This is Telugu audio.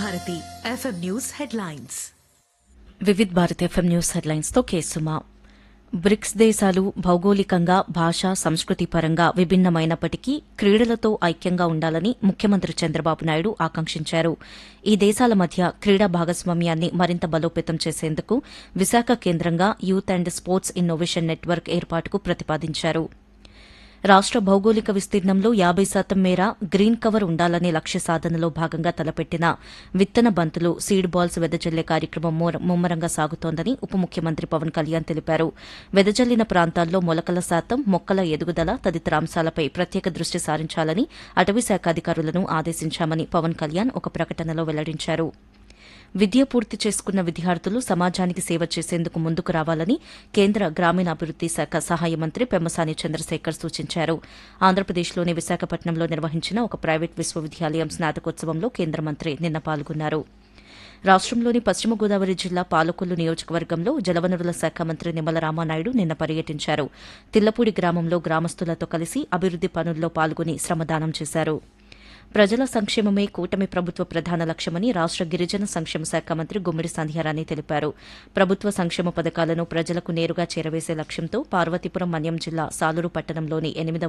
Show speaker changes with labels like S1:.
S1: Bharati FM news headlines
S2: Vividh Bharat FM news headlines తో కేసుమా బ్రిక్స్ దేశాలు భౌగోళికంగా భాష సంస్కృతి పరంగా విభిన్నమైనప్పటికీ క్రీడలతో ఐక్యంగా ఉండాలని ముఖ్యమంత్రి చంద్రబాబు నాయుడు ఆకాంక్షించారు ఈ దేశాల మధ్య క్రీడా భాగస్వామ్యాన్ని మరింత బలోపేతం చేసేందుకు విశాఖ కేంద్రంగా youth and sports innovation network ఏర్పాటుకు ప్రతిపాదించారు రాష్ట భౌగోళిక విస్తీర్ణంలో యాబై శాతం మేర గ్రీన్ కవర్ ఉండాలనే లక్ష్య సాధనలో భాగంగా తలపెట్టిన విత్తన బంతులు సీడ్ బాల్స్ వెదజల్లే కార్యక్రమం మోర- ముమ్మరంగా సాగుతోందని ఉప ముఖ్యమంత్రి పవన్ కళ్యాణ్ తెలిపారు వెదజల్లిన ప్రాంతాల్లో మొలకల శాతం మొక్కల ఎదుగుదల తదితర అంశాలపై ప్రత్యేక దృష్టి సారించాలని అటవీ శాఖ అధికారులను ఆదేశించామని పవన్ కళ్యాణ్ ఒక ప్రకటనలో వెల్లడించారు విద్య పూర్తి చేసుకున్న విద్యార్థులు సమాజానికి సేవ చేసేందుకు ముందుకు రావాలని కేంద్ర గ్రామీణాభివృద్ది శాఖ సహాయ మంత్రి పెమ్మసాని చంద్రశేఖర్ సూచించారు ఆంధ్రప్రదేశ్లోని విశాఖపట్నంలో నిర్వహించిన ఒక ప్రైవేట్ విశ్వవిద్యాలయం స్నాతకోత్సవంలో కేంద్ర మంత్రి నిన్న పాల్గొన్నారు రాష్ట్రంలోని పశ్చిమ గోదావరి జిల్లా పాలకొల్లు నియోజకవర్గంలో జలవనరుల శాఖ మంత్రి నిమ్మల రామానాయుడు నిన్న పర్యటించారు తిల్లపూడి గ్రామంలో గ్రామస్తులతో కలిసి అభివృద్ది పనుల్లో పాల్గొని శ్రమదానం చేశారు ప్రజల సంక్షేమమే కూటమి ప్రభుత్వ ప్రధాన లక్ష్యమని రాష్ట గిరిజన సంక్షేమ శాఖ మంత్రి గుమ్మిడి సంధ్యారాణి తెలిపారు ప్రభుత్వ సంక్షేమ పథకాలను ప్రజలకు నేరుగా చేరవేసే లక్ష్యంతో పార్వతీపురం మన్యం జిల్లా సాలూరు పట్టణంలోని ఎనిమిదవ